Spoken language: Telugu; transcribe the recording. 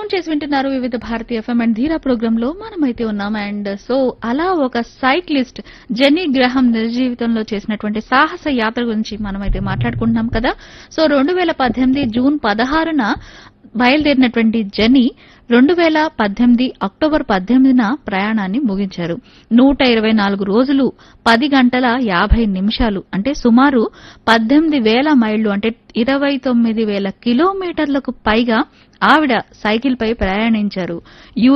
ట్యూన్ చేసి వింటున్నారు Vividh Bharati FM and Dheera programme లో మనమైతే ఉన్నాం అండ్ సో అలా ఒక సైక్లిస్ట్ జెన్నీ గ్రహం నిజ జీవితంలో చేసినటువంటి సాహస యాత్ర గురించి మనమైతే మాట్లాడుకుంటున్నాం కదా సో రెండు వేల పద్దెనిమిది జూన్ పదహారున బయలుదేరినటువంటి జెన్నీ రెండు వేల పద్దెనిమిది అక్టోబర్ పద్దెనిమిదిన ప్రయాణాన్ని ముగించారు నూట ఇరవై నాలుగు రోజులు పది గంటల యాభై నిమిషాలు అంటే సుమారు పద్దెనిమిది వేల మైళ్లు అంటే ఇరవై తొమ్మిది వేల కిలోమీటర్లకు పైగా ఆవిడ సైకిల్ పై ప్రయాణించారు